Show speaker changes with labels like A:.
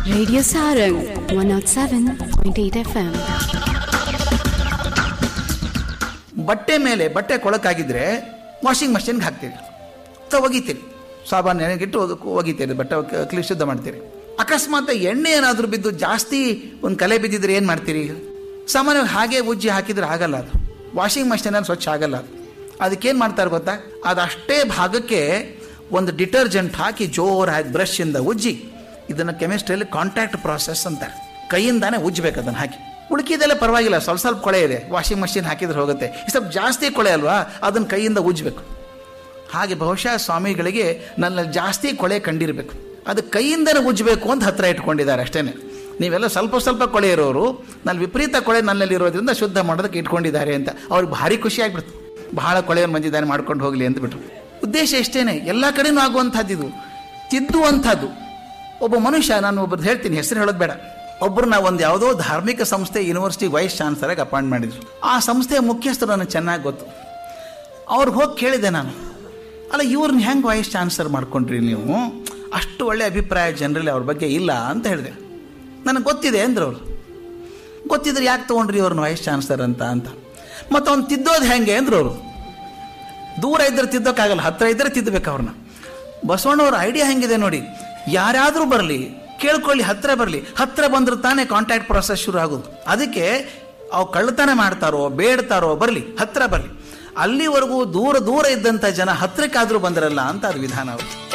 A: Radio Sarang 107.8 FM.
B: ಬಟ್ಟೆ ಮೇಲೆ ಬಟ್ಟೆ ಕೊಳಕಾಗಿದ್ರೆ ವಾಷಿಂಗ್ ಮಷಿನ್ಗೆ ಹಾಕ್ತೀರಿ ಅಥವಾ ಒಗಿತೀರಿ ಸಾಬಾನು ಎಣ್ಣೆಗಿಟ್ಟು ಅದಕ್ಕೆ ಒಗಿತೀರಿ ಬಟ್ಟೆ ಕ- ಕ್ಲಿ ಶುದ್ಧ ಮಾಡ್ತೀರಿ ಅಕಸ್ಮಾತ್ ಎಣ್ಣೆ ಏನಾದರೂ ಬಿದ್ದು ಜಾಸ್ತಿ ಒಂದು ಕಲೆ ಬಿದ್ದಿದ್ರೆ ಏನು ಮಾಡ್ತೀರಿ ಸಾಮಾನ್ಯವಾಗಿ ಹಾಗೆ ಉಜ್ಜಿ ಹಾಕಿದ್ರೆ ಆಗಲ್ಲ ಅದು ವಾಷಿಂಗ್ ಮಷಿನಲ್ಲಿ ಸ್ವಚ್ಛ ಆಗಲ್ಲ ಅದು ಅದಕ್ಕೇನು ಮಾಡ್ತಾರೆ ಗೊತ್ತಾ ಅದಷ್ಟೇ ಭಾಗಕ್ಕೆ ಒಂದು ಡಿಟರ್ಜೆಂಟ್ ಹಾಕಿ ಜೋರಾಗಿ ಬ್ರಷಿಂದ ಉಜ್ಜಿ ಇದನ್ನು ಕೆಮಿಸ್ಟ್ರಿಯಲ್ಲಿ ಕಾಂಟ್ಯಾಕ್ಟ್ ಪ್ರಾಸೆಸ್ ಅಂತಾರೆ ಕೈಯಿಂದಾನೇ ಉಜ್ಜಬೇಕು ಅದನ್ನು ಹಾಕಿ ಉಳ್ಕಿದೆಲ್ಲ ಪರವಾಗಿಲ್ಲ ಸ್ವಲ್ಪ ಸ್ವಲ್ಪ ಕೊಳೆ ಇದೆ ವಾಷಿಂಗ್ ಮಷಿನ್ ಹಾಕಿದ್ರೆ ಹೋಗುತ್ತೆ ಈ ಸ್ವಲ್ಪ ಜಾಸ್ತಿ ಕೊಳೆ ಅಲ್ವಾ ಅದನ್ನು ಕೈಯಿಂದ ಉಜ್ಜಬೇಕು ಹಾಗೆ ಬಹುಶಃ ಸ್ವಾಮಿಗಳಿಗೆ ನನ್ನಲ್ಲಿ ಜಾಸ್ತಿ ಕೊಳೆ ಕಂಡಿರಬೇಕು ಅದು ಕೈಯಿಂದನೇ ಉಜ್ಜಬೇಕು ಅಂತ ಹತ್ರ ಇಟ್ಕೊಂಡಿದ್ದಾರೆ ಅಷ್ಟೇ ನೀವೆಲ್ಲ ಸ್ವಲ್ಪ ಸ್ವಲ್ಪ ಕೊಳೆ ಇರೋರು ನಲ್ಲಿ ವಿಪರೀತ ಕೊಳೆ ನನ್ನಲ್ಲಿ ಇರೋದ್ರಿಂದ ಶುದ್ಧ ಮಾಡೋದಕ್ಕೆ ಇಟ್ಕೊಂಡಿದ್ದಾರೆ ಅಂತ ಅವ್ರಿಗೆ ಭಾರಿ ಖುಷಿ ಆಗ್ಬಿಡ್ತು ಬಹಳ ಕೊಳೆಯನ್ನು ಬಂದಿದ್ದಾನೆ ಮಾಡ್ಕೊಂಡು ಹೋಗಲಿ ಅಂತ ಬಿಟ್ರು ಉದ್ದೇಶ ಇಷ್ಟೇನೆ ಎಲ್ಲ ಕಡೆನೂ ಆಗುವಂಥದ್ದು ಇದು ತಿದ್ದುವಂಥದ್ದು ಒಬ್ಬ ಮನುಷ್ಯ ನಾನು ಒಬ್ಬರು ಹೇಳ್ತೀನಿ ಹೆಸರು ಹೇಳೋದು ಬೇಡ ಒಬ್ಬರನ್ನ ಒಂದು ಯಾವುದೋ ಧಾರ್ಮಿಕ ಸಂಸ್ಥೆ ಯೂನಿವರ್ಸಿಟಿ ವೈಸ್ ಚಾನ್ಸಲರಾಗಿ ಅಪಾಯಿಂಟ್ ಮಾಡಿದ್ರು ಆ ಸಂಸ್ಥೆಯ ಮುಖ್ಯಸ್ಥರು ನನಗೆ ಚೆನ್ನಾಗಿ ಗೊತ್ತು ಅವ್ರಿಗೆ ಹೋಗಿ ಕೇಳಿದೆ ನಾನು ಅಲ್ಲ ಇವ್ರನ್ನ ಹೆಂಗೆ ವೈಸ್ ಚಾನ್ಸಲರ್ ಮಾಡ್ಕೊಂಡ್ರಿ ನೀವು ಅಷ್ಟು ಒಳ್ಳೆ ಅಭಿಪ್ರಾಯ ಜನರಲ್ಲಿ ಅವ್ರ ಬಗ್ಗೆ ಇಲ್ಲ ಅಂತ ಹೇಳಿದೆ ನನಗೆ ಗೊತ್ತಿದೆ ಅಂದ್ರು ಅವರು ಗೊತ್ತಿದ್ರೆ ಯಾಕೆ ತೊಗೊಂಡ್ರಿ ಅವ್ರನ್ನ ವೈಸ್ ಚಾನ್ಸಲರ್ ಅಂತ ಅಂತ ಮತ್ತು ಅವ್ನು ತಿದ್ದೋದು ಹೆಂಗೆ ಅಂದ್ರು ಅವರು ದೂರ ಇದ್ರೆ ತಿದ್ದೋಕ್ಕಾಗಲ್ಲ ಹತ್ರ ಇದ್ರೆ ತಿದ್ದಬೇಕು ಅವ್ರನ್ನ ಬಸವಣ್ಣವ್ರ ಐಡಿಯಾ ಹೆಂಗಿದೆ ನೋಡಿ ಯಾರಾದರೂ ಬರಲಿ ಕೇಳ್ಕೊಳ್ಳಿ ಹತ್ರ ಬರಲಿ ಹತ್ರ ಬಂದ್ರೆ ತಾನೇ ಕಾಂಟ್ಯಾಕ್ಟ್ ಪ್ರೊಸೆಸ್ ಶುರು ಆಗೋದು ಅದಕ್ಕೆ ಅವು ಕಳ್ಳತನ ಮಾಡ್ತಾರೋ ಬೇಡ್ತಾರೋ ಬರಲಿ ಹತ್ರ ಬರಲಿ ಅಲ್ಲಿವರೆಗೂ ದೂರ ದೂರ ಇದ್ದಂಥ ಜನ ಹತ್ರಕ್ಕಾದರೂ ಬಂದಿರಲ್ಲ ಅಂತ ಅದು ವಿಧಾನ ಅವರು